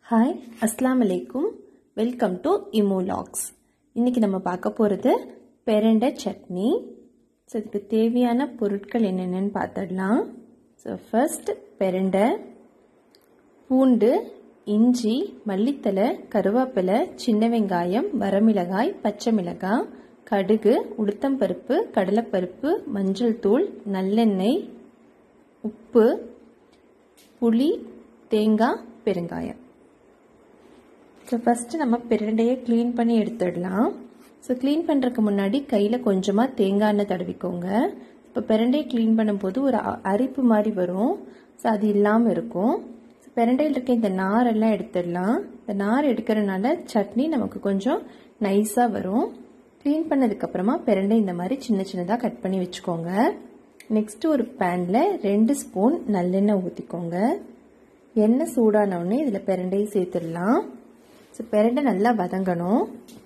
Hi அஸ்லாம் அலைக்கும் welcome to இமோலாக்ஸ் இன்றைக்கி நம்ம பார்க்க போகிறது பெரண்டை சட்னி ஸோ இதுக்கு தேவையான பொருட்கள் என்னென்னு பார்த்துடலாம் ஸோ ஃபர்ஸ்ட் பெரண்டை பூண்டு இஞ்சி மல்லித்தலை கருவேப்பிலை சின்ன வெங்காயம் வரமிளகாய் பச்சை மிளகாய் கடுகு உளுத்தம்பருப்பு கடலைப்பருப்பு மஞ்சள் தூள் நல்லெண்ணெய் உப்பு புளி தேங்காய் பெருங்காயம் ஸோ ஃபஸ்ட்டு நம்ம பிரண்டையை க்ளீன் பண்ணி எடுத்துடலாம் ஸோ க்ளீன் பண்ணுறதுக்கு முன்னாடி கையில் கொஞ்சமாக தேங்காய் எண்ணெய் தடவிக்கோங்க இப்போ பிரண்டையை க்ளீன் பண்ணும்போது ஒரு அரிப்பு மாதிரி வரும் ஸோ அது இல்லாமல் இருக்கும் ஸோ பிரண்டையில் இருக்க இந்த நாரெல்லாம் எடுத்துடலாம் இந்த நார் எடுக்கிறனால சட்னி நமக்கு கொஞ்சம் நைஸாக வரும் க்ளீன் பண்ணதுக்கப்புறமா பிரண்டை இந்த மாதிரி சின்ன சின்னதாக கட் பண்ணி வச்சுக்கோங்க நெக்ஸ்ட்டு ஒரு பேனில் ரெண்டு ஸ்பூன் நல்லெண்ணெய் ஊற்றிக்கோங்க எண்ணெய் சூடானவுடனே இதில் பிரண்டையை சேர்த்துடலாம் ஸோ பிரண்டை நல்லா வதங்கணும்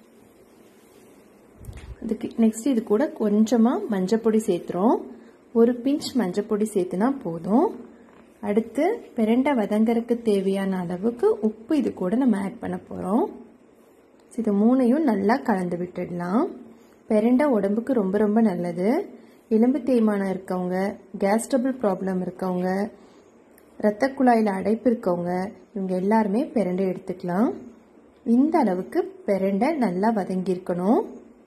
அதுக்கு நெக்ஸ்ட் இது கூட கொஞ்சமாக மஞ்சப்பொடி சேர்த்துறோம் ஒரு பிஞ்ச் மஞ்சப்பொடி சேர்த்துனா போதும் அடுத்து பிரண்டை வதங்கறதுக்கு தேவையான அளவுக்கு உப்பு இது கூட நம்ம ஆட் பண்ண போகிறோம் இது மூணையும் நல்லா கலந்து விட்டுடலாம் பெரண்டை உடம்புக்கு ரொம்ப ரொம்ப நல்லது எலும்பு தேய்மானம் இருக்கவங்க கேஸ்ட்ரபிள் ப்ராப்ளம் இருக்கவங்க இரத்த குழாயில் அடைப்பு இருக்கவங்க இவங்க எல்லாருமே பெரண்டை எடுத்துக்கலாம் இந்த அளவுக்கு பெரண்டை நல்லா வதங்கியிருக்கணும்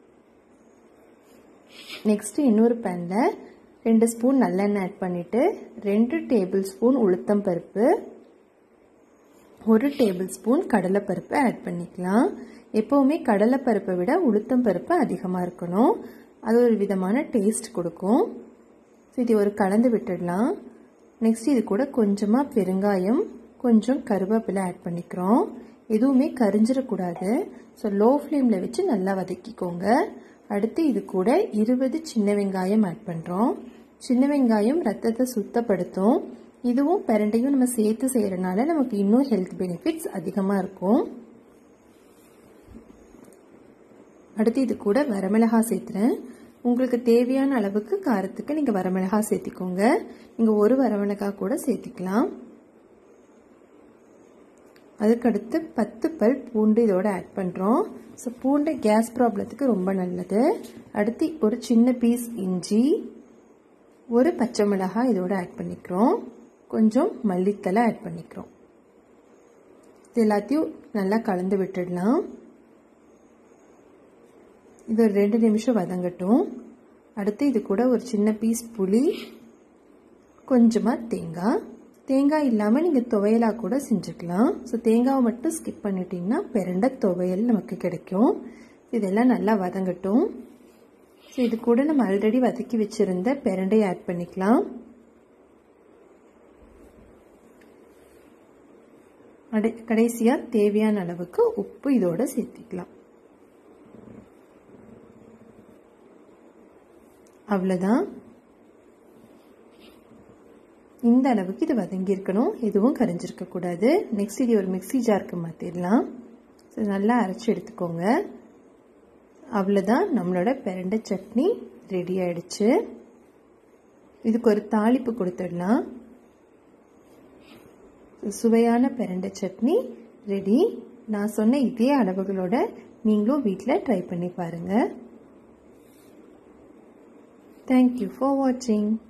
நெக்ஸ்ட் இன்னொரு பேனில் ரெண்டு ஸ்பூன் நல்லெண்ணெய் ஆட் பண்ணிவிட்டு ரெண்டு டேபிள் ஸ்பூன் உளுத்தம் பருப்பு ஒரு டேபிள் ஸ்பூன் கடலைப்பருப்பு ஆட் பண்ணிக்கலாம் எப்போவுமே கடலைப்பருப்பை விட உளுத்தம் பருப்பு அதிகமாக இருக்கணும் அது ஒரு விதமான டேஸ்ட் கொடுக்கும் இது ஒரு கலந்து விட்டுடலாம் நெக்ஸ்ட் இது கூட கொஞ்சமாக பெருங்காயம் கொஞ்சம் கருவேப்பிலை ஆட் பண்ணிக்கிறோம் எதுவுமே கரிஞ்சிடக்கூடாது ஸோ லோ ஃப்ளேமில் வச்சு நல்லா வதக்கிக்கோங்க அடுத்து இது கூட இருபது சின்ன வெங்காயம் ஆட் பண்ணுறோம் சின்ன வெங்காயம் ரத்தத்தை சுத்தப்படுத்தும் இதுவும் பெரண்டையும் நம்ம சேர்த்து செய்கிறனால நமக்கு இன்னும் ஹெல்த் பெனிஃபிட்ஸ் அதிகமாக இருக்கும் அடுத்து இது கூட வரமிளகாய் சேர்த்துறேன் உங்களுக்கு தேவையான அளவுக்கு காரத்துக்கு நீங்கள் வரமிளகாய் சேர்த்திக்கோங்க நீங்கள் ஒரு வரமிளகாய் கூட சேர்த்திக்கலாம் அதுக்கடுத்து பத்து பல் பூண்டு இதோட ஆட் பண்ணுறோம் ஸோ பூண்டு கேஸ் ப்ராப்ளத்துக்கு ரொம்ப நல்லது அடுத்து ஒரு சின்ன பீஸ் இஞ்சி ஒரு பச்சை மிளகாய் இதோட ஆட் பண்ணிக்கிறோம் கொஞ்சம் மல்லித்தலை ஆட் பண்ணிக்கிறோம் இது எல்லாத்தையும் நல்லா கலந்து விட்டுடலாம் இது ஒரு ரெண்டு நிமிஷம் வதங்கட்டும் அடுத்து இது கூட ஒரு சின்ன பீஸ் புளி கொஞ்சமாக தேங்காய் தேங்காய் இல்லாமல் நீங்கள் துவையலாக கூட செஞ்சுக்கலாம் ஸோ தேங்காவை மட்டும் ஸ்கிப் பண்ணிட்டீங்கன்னா பெரண்ட துவையல் நமக்கு கிடைக்கும் இதெல்லாம் நல்லா வதங்கட்டும் ஸோ இது கூட நம்ம ஆல்ரெடி வதக்கி வச்சுருந்த பெரண்டையை ஆட் பண்ணிக்கலாம் கடைசியாக தேவையான அளவுக்கு உப்பு இதோட சேர்த்திக்கலாம் அவ்வளோதான் இந்த அளவுக்கு இது வதங்கியிருக்கணும் எதுவும் கரைஞ்சிருக்க கூடாது நெக்ஸ்ட் இது ஒரு மிக்சி ஜாருக்கு மாற்றிடலாம் ஸோ நல்லா அரைச்சி எடுத்துக்கோங்க அவ்வளோதான் நம்மளோட பெரண்டை சட்னி ரெடி ஆயிடுச்சு இதுக்கு ஒரு தாளிப்பு கொடுத்துடலாம் சுவையான பெரண்டை சட்னி ரெடி நான் சொன்ன இதே அளவுகளோட நீங்களும் வீட்டில் ட்ரை பண்ணி பாருங்கள் Thank you for watching.